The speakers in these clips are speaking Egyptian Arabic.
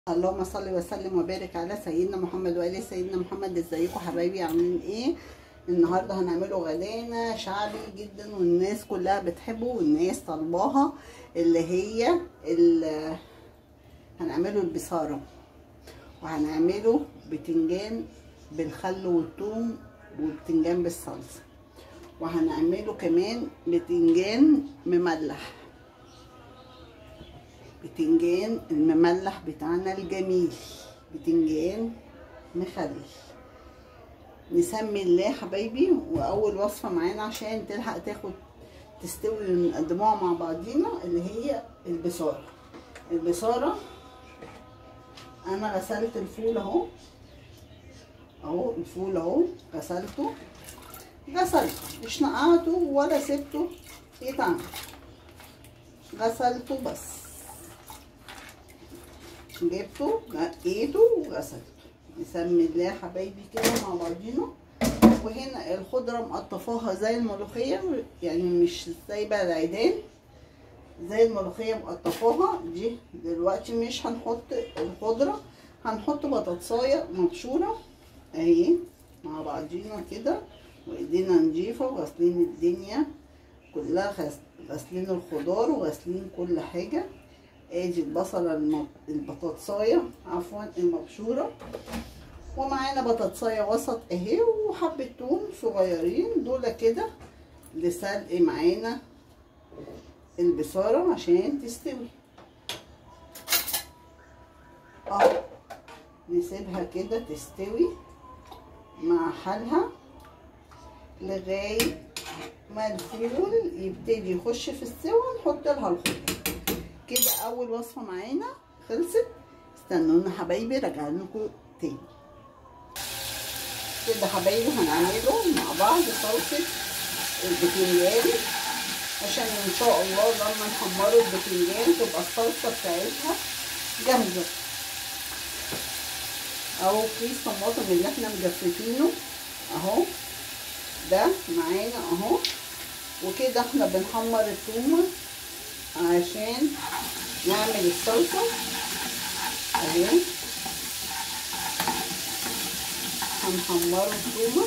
اللهم صل وسلم وبارك على سيدنا محمد وآل سيدنا محمد ازيكم حبايبي عاملين ايه النهارده هنعمله غدانا شعبي جدا والناس كلها بتحبه والناس طالباها اللي هي ال- هنعمله البصاره وهنعمله بتنجان بالخل والثوم وبتنجان بالصلصه وهنعمله كمان بتنجان مملح بتنجان المملح بتاعنا الجميل بتنجان مخلل نسمي الله حبايبي واول وصفه معانا عشان تلحق تاخد تستوي ونقدموها مع بعضينا اللي هي البصاره البصاره انا غسلت الفول اهو اهو الفول اهو غسلته غسلته مش نقعته ولا سبته يتعمل غسلته بس جبته نقيته وغسلته نسمي الله حبايبي كده مع بعضينا وهنا الخضرة مقطفاها زي الملوخية يعني مش سايبة العيدان زي الملوخية مقطفاها دي دلوقتي مش هنحط الخضرة هنحط بطاطساية مبشورة اهي مع بعضينا كده وايدينا نضيفة وغاسلين الدنيا كلها غاسلين الخضار وغاسلين كل حاجة ادي البصلة البطاطساية عفوا المبشورة ومعانا بطاطساية وسط اهي وحبة توم صغيرين دول كده لسلق معانا البصارة عشان تستوي اهو نسيبها كده تستوي مع حالها لغاية ما الفول يبتدي يخش في السوا نحط لها الخضر كده اول وصفه معانا خلصت استنونا حبايبي راجع لكم تاني كده حبايبي هنعمله مع بعض صلصه البتنجان عشان ان شاء الله لما نحمره البتنجان تبقى الصلصه بتاعتها جاهزه اهو كيس طماطم اللي احنا مجففينه اهو ده معانا اهو وكده احنا بنحمر التومه عشان نعمل الصلصة اهي هنحمره التومة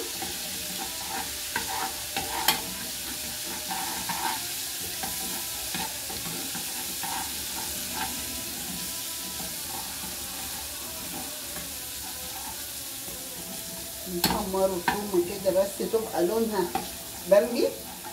نحمره التومة كده بس تبقى لونها بامبي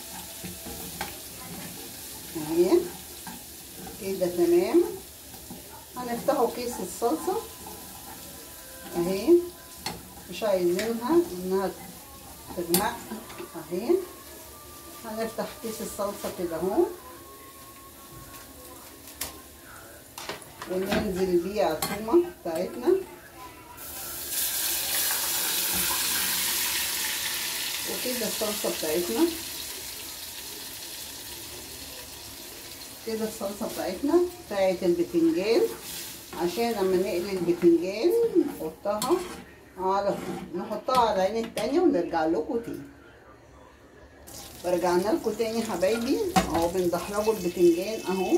اهي كده تمام هنفتحوا كيس الصلصة اهي مش عايزينها انها تغمق اهي هنفتح كيس الصلصة كده اهو وننزل بيه على التومة بتاعتنا وكده الصلصة بتاعتنا كده الصلصه بتاعتنا بتاعت البتنجان عشان لما نقلي البتنجان نحطها على نحطها على العين التانية ونرجع لكم تاني ورجعنا لكم تاني حبايبي اهو بندحرجوا البتنجان اهو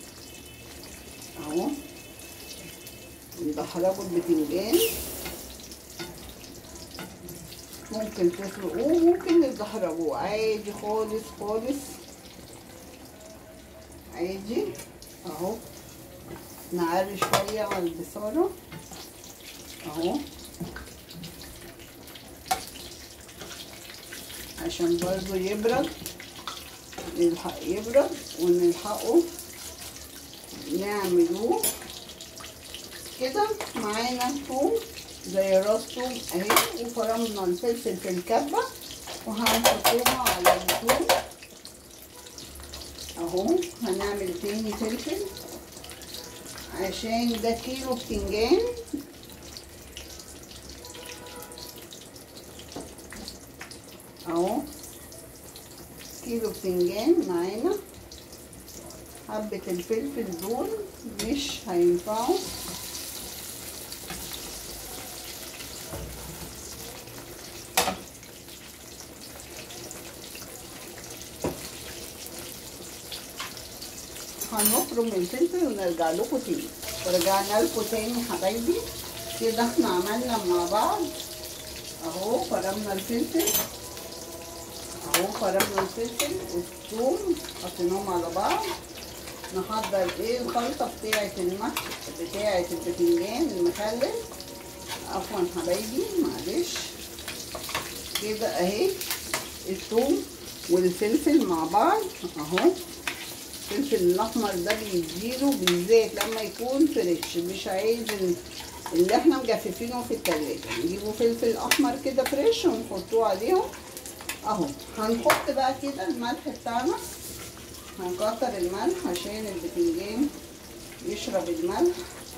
اهو بندحرجوا البتنجان ممكن تسلقوه ممكن تدحرجوه عادي خالص خالص عادي اهو نعري شوية على البصارة اهو عشان برضو يبرد يلحق يبرد ونلحقه نعملوه كده معانا توم زي راس توم اهي وفرمنا الفلفل في الكبة وهنحطوها على التوم اهو هنعمل تاني فلفل عشان ده كيلو بتنجان اهو كيلو بتنجان معانا حبة الفلفل دول مش هينفعوا هنفرم الفلفل ونرجع لكم تاني ورجعنا لكم تاني حبايبي كده احنا عملنا مع بعض اهو فرمنا الفلفل اهو فرمنا الفلفل والثوم حطيناهم على بعض نحضر ايه الخلطه بتاعه المحشي بتاعه البتنجان المخلل عفوا حبايبي معلش كده اهي الثوم والفلفل مع بعض اهو الفلفل الاحمر ده بيديله بالذات لما يكون فريش مش عايز اللي احنا مجففينه في التلاجة نجيبوا فلفل احمر كده فريش ونحطوه عليهم اهو هنحط بقى كده الملح بتاعنا هنكتر الملح عشان البتنجان يشرب الملح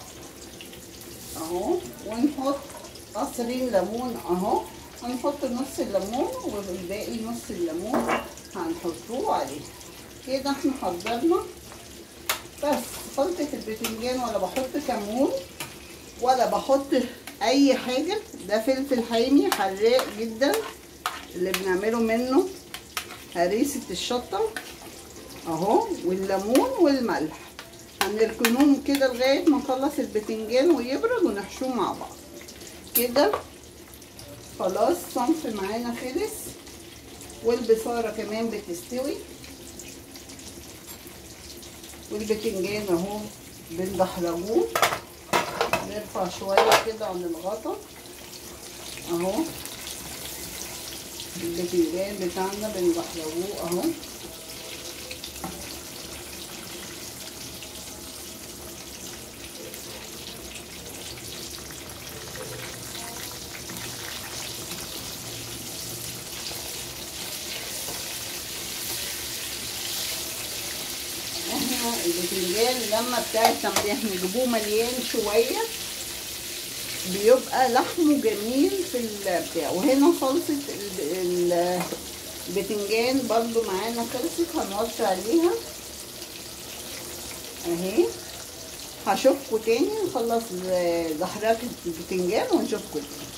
اهو ونحط قصرين ليمون اهو هنحط نص الليمون والباقي نص الليمون هنحطوه عليه كده احنا حضرنا بس خلطة البتنجان ولا بحط كمون ولا بحط اي حاجة ده فلفل حامي حراق جدا اللي بنعمله منه هريسة الشطة اهو والليمون والملح هنركنهم كده لغاية ما نخلص البتنجان ويبرد ونحشوه مع بعض كده خلاص صنف معانا خلص والبصارة كمان بتستوي والبتنجان اهو بندحرجوه نرفع شوية كده عن الغطا اهو البتنجان بتاعنا بندحرجوه اهو احنا البتنجان لما بتاع التمريح نجيبوه مليان شويه بيبقى لحمه جميل في البتاع وهنا صلصه البتنجان برضو معانا خلصت هنوطي عليها اهي هشوفكوا تاني نخلص زحرات البتنجان ونشوفكوا تاني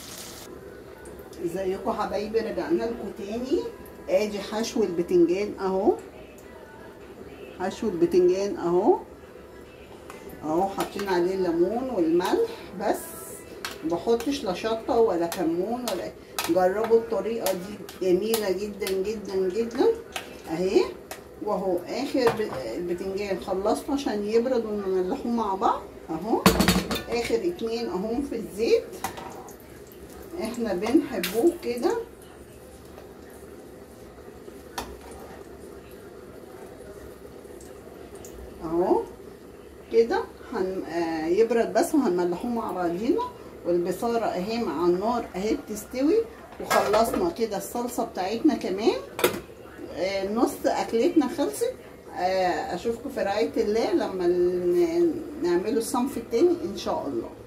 ازيكم حبايبي رجعنا لكم تاني ادي حشو البتنجان اهو حشو البتنجان اهو اهو حاطين عليه الليمون والملح بس مبحطش لا شطه ولا كمون ولا جربوا الطريقه دي جميله جدا جدا جدا اهي وهو اخر البتنجان خلصنا عشان يبرد ونملحوه مع بعض اهو اخر اتنين اهم في الزيت احنا بنحبوه كده اهو كده هن... آه يبرد بس وهنملحوه مع بعضينا والبصاره اهي مع النار اهي بتستوي وخلصنا كده الصلصه بتاعتنا كمان آه نص اكلتنا خلصت آه اشوفكم في رعايه الله لما نعمله الصنف التاني ان شاء الله